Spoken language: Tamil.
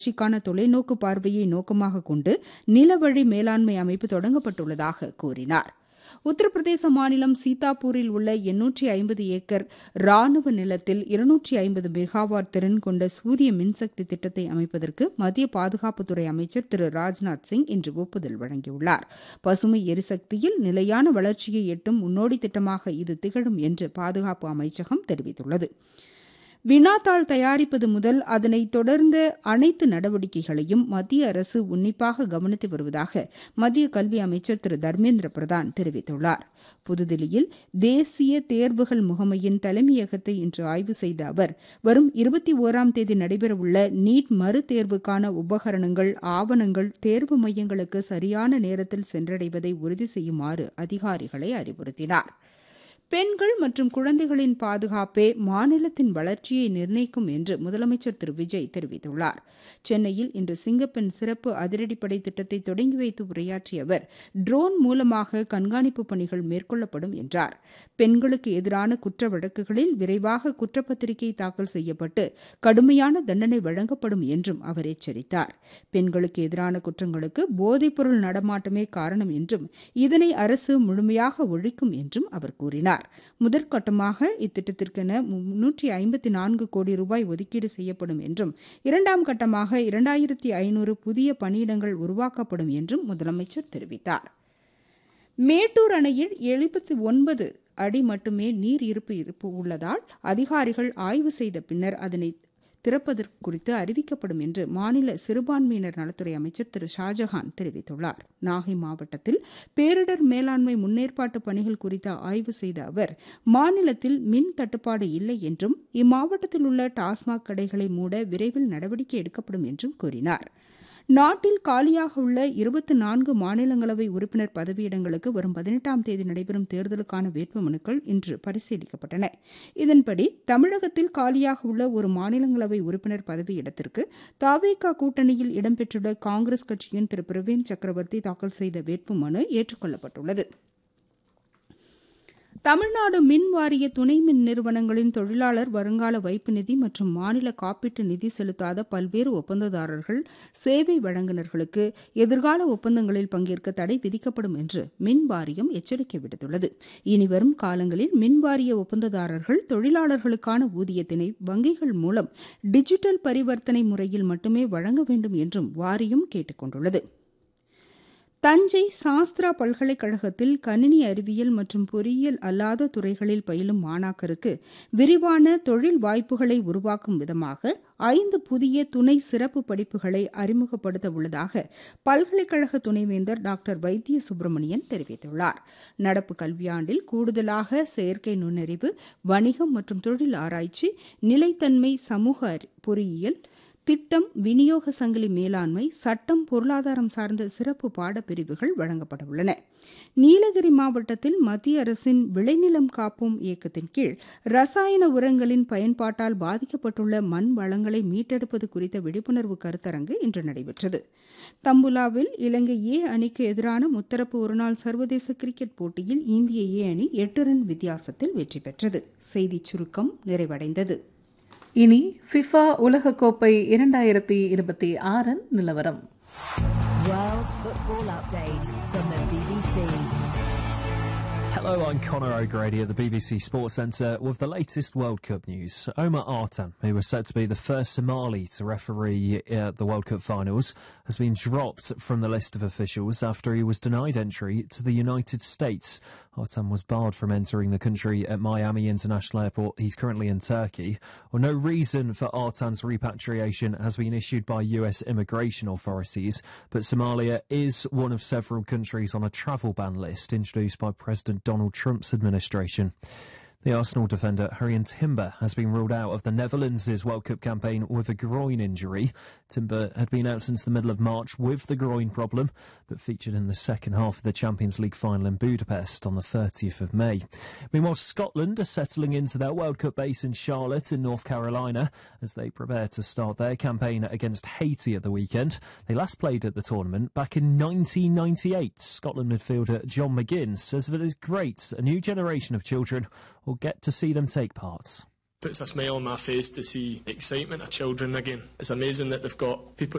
வளர்ச்சிக்கான தொலைநோக்கு பார்வையை நோக்கமாக கொண்டு நிலவழி மேலாண்மை அமைப்பு தொடங்கப்பட்டுள்ளதாக கூறினார் உத்தரப்பிரதேச மாநிலம் சீதாப்பூரில் உள்ள எண்ணூற்றி ஐம்பது ஏக்கர் ராணுவ நிலத்தில் இருநூற்றி ஐம்பது மெகாவாட் திறன் கொண்ட சூரிய மின்சக்தி திட்டத்தை அமைப்பதற்கு மத்திய பாதுகாப்புத்துறை அமைச்சர் திரு ராஜ்நாத் சிங் இன்று ஒப்புதல் வழங்கியுள்ளார் பசுமை எரிசக்தியில் நிலையான வளர்ச்சியை எட்டும் முன்னோடி திட்டமாக இது திகழும் என்று பாதுகாப்பு அமைச்சகம் தெரிவித்துள்ளது வினாத்தாள் தயாரிப்பது முதல் அதனை தொடர்ந்த அனைத்து நடவடிக்கைகளையும் மத்திய அரசு உன்னிப்பாக கவனித்து வருவதாக மத்திய கல்வி அமைச்சர் திரு தர்மேந்திர பிரதான் தெரிவித்துள்ளார் புதுதில்லியில் தேசிய தேர்வுகள் முகமையின் தலைமையகத்தை இன்று ஆய்வு செய்த அவர் வரும் இருபத்தி ஓராம் தேதி நடைபெறவுள்ள நீட் மறுதேர்வுக்கான உபகரணங்கள் ஆவணங்கள் தேர்வு மையங்களுக்கு சரியான நேரத்தில் சென்றடைவதை உறுதி செய்யுமாறு அதிகாரிகளை அறிவுறுத்தினார் பெண்கள் மற்றும் குழந்தைகளின் பாதுகாப்பே மாநிலத்தின் வளர்ச்சியை நிர்ணயிக்கும் என்று முதலமைச்சர் திரு விஜய் தெரிவித்துள்ளார் சென்னையில் இன்று சிங்கப்பெண் சிறப்பு அதிரடிப்படை திட்டத்தை தொடங்கி வைத்து உரையாற்றிய அவர் ட்ரோன் மூலமாக கண்காணிப்பு பணிகள் மேற்கொள்ளப்படும் என்றார் பெண்களுக்கு எதிரான குற்ற வழக்குகளில் விரைவாக குற்றப்பத்திரிகை தாக்கல் செய்யப்பட்டு கடுமையான தண்டனை வழங்கப்படும் என்றும் அவர் எச்சரித்தார் பெண்களுக்கு எதிரான குற்றங்களுக்கு போதைப்பொருள் நடமாட்டமே காரணம் என்றும் இதனை அரசு முழுமையாக ஒழிக்கும் என்றும் அவர் கூறினார் முதற்கட்டமாக இத்திட்டத்திற்கென முன்னூற்றி ஐம்பத்தி நான்கு கோடி ரூபாய் ஒதுக்கீடு செய்யப்படும் என்றும் இரண்டாம் கட்டமாக இரண்டாயிரத்தி ஐநூறு புதிய பணியிடங்கள் உருவாக்கப்படும் என்றும் முதலமைச்சர் தெரிவித்தார் மேட்டூர் அணையில் எழுபத்தி ஒன்பது அடி மட்டுமே நீர் இருப்பு இருப்பு உள்ளதால் அதிகாரிகள் ஆய்வு செய்த பின்னர் அதனை திறப்பதற்கு குறித்து அறிவிக்கப்படும் என்று மாநில சிறுபான்மையினர் நலத்துறை அமைச்சர் திரு ஷாஜஹான் தெரிவித்துள்ளார் நாகை மாவட்டத்தில் பேரிடர் மேலாண்மை முன்னேற்பாட்டு பணிகள் குறித்து ஆய்வு செய்த அவர் மாநிலத்தில் மின் தட்டுப்பாடு இல்லை என்றும் இம்மாவட்டத்தில் உள்ள டாஸ்மாக் கடைகளை மூட விரைவில் நடவடிக்கை எடுக்கப்படும் என்றும் கூறினார் நாட்டில் காலியாக உள்ள இருபத்தி நான்கு மாநிலங்களவை உறுப்பினர் பதவியிடங்களுக்கு வரும் பதினெட்டாம் தேதி நடைபெறும் தேர்தலுக்கான வேட்புமனுக்கள் இன்று பரிசீலிக்கப்பட்டன இதன்படி தமிழகத்தில் காலியாக உள்ள ஒரு மாநிலங்களவை உறுப்பினர் பதவியிடத்திற்கு தாவேகா கூட்டணியில் இடம்பெற்றுள்ள காங்கிரஸ் கட்சியின் திரு பிரவீன் சக்கரவர்த்தி தாக்கல் செய்த வேட்புமனு ஏற்றுக்கொள்ளப்பட்டுள்ளது தமிழ்நாடு மின் வாரிய துணை மின் நிறுவனங்களின் தொழிலாளர் வருங்கால வைப்பு நிதி மற்றும் மாநில காப்பீட்டு நிதி செலுத்தாத பல்வேறு ஒப்பந்ததாரர்கள் சேவை வழங்குநர்களுக்கு எதிர்கால ஒப்பந்தங்களில் பங்கேற்க தடை விதிக்கப்படும் என்று மின் வாரியம் எச்சரிக்கை விடுத்துள்ளது இனிவரும் காலங்களில் மின் வாரிய ஒப்பந்ததாரர்கள் தொழிலாளர்களுக்கான ஊதியத்தினை வங்கிகள் மூலம் டிஜிட்டல் பரிவர்த்தனை முறையில் மட்டுமே வழங்க வேண்டும் என்றும் வாரியம் கேட்டுக் கொண்டுள்ளது தஞ்சை சாஸ்திரா பல்கலைக்கழகத்தில் கணினி அறிவியல் மற்றும் பொறியியல் அல்லாத துறைகளில் பயிலும் மாணாக்கருக்கு விரிவான தொழில் வாய்ப்புகளை உருவாக்கும் விதமாக ஐந்து புதிய துணை சிறப்பு படிப்புகளை அறிமுகப்படுத்த உள்ளதாக பல்கலைக்கழக துணைவேந்தர் டாக்டர் வைத்திய சுப்பிரமணியன் தெரிவித்துள்ளார் நடப்பு கல்வியாண்டில் கூடுதலாக செயற்கை நுண்ணறிவு வணிகம் மற்றும் தொழில் ஆராய்ச்சி நிலைத்தன்மை சமூக பொறியியல் திட்டம் விநியோக சங்கிலி மேலாண்மை சட்டம் பொருளாதாரம் சார்ந்த சிறப்பு பாடப்பிரிவுகள் வழங்கப்பட உள்ளன நீலகிரி மாவட்டத்தில் மத்திய அரசின் விளைநிலம் காப்போம் இயக்கத்தின் கீழ் ரசாயன உரங்களின் பயன்பாட்டால் பாதிக்கப்பட்டுள்ள மண் வளங்களை மீட்டெடுப்பது குறித்த விழிப்புணர்வு கருத்தரங்கு இன்று நடைபெற்றது தம்புலாவில் இலங்கை ஏ அணிக்கு எதிரான முத்தரப்பு ஒருநாள் சர்வதேச கிரிக்கெட் போட்டியில் இந்திய ஏ அணி எட்டு ரன் வித்தியாசத்தில் வெற்றி பெற்றது செய்திச் சுருக்கம் நிறைவடைந்தது இனி ஃபிஃபா உலகக்கோப்பை இரண்டாயிரத்தி இருபத்தி ஆறின் நிலவரம் World Football Update from the BBC. Hello, I'm Conor O'Grady at the BBC Sports Centre with the latest World Cup news. Omar Artan, who was said to be the first Somali to referee uh, the World Cup finals, has been dropped from the list of officials after he was denied entry to the United States. Artan was barred from entering the country at Miami International Airport. He's currently in Turkey. Well, no reason for Artan's repatriation has been issued by US immigration authorities, but Somalia is one of several countries on a travel ban list introduced by President Donald Trump's administration. The Arsenal defender Hurrien Timber has been ruled out of the Netherlands' World Cup campaign with a groin injury. Timber had been out since the middle of March with the groin problem, but featured in the second half of the Champions League final in Budapest on the 30th of May. Meanwhile, Scotland are settling into their World Cup base in Charlotte in North Carolina as they prepare to start their campaign against Haiti at the weekend. They last played at the tournament back in 1998. Scotland midfielder John McGinn says that it is great a new generation of children will get to see them take part. puts a smile on my face to see the excitement of children again. It's amazing that they've got people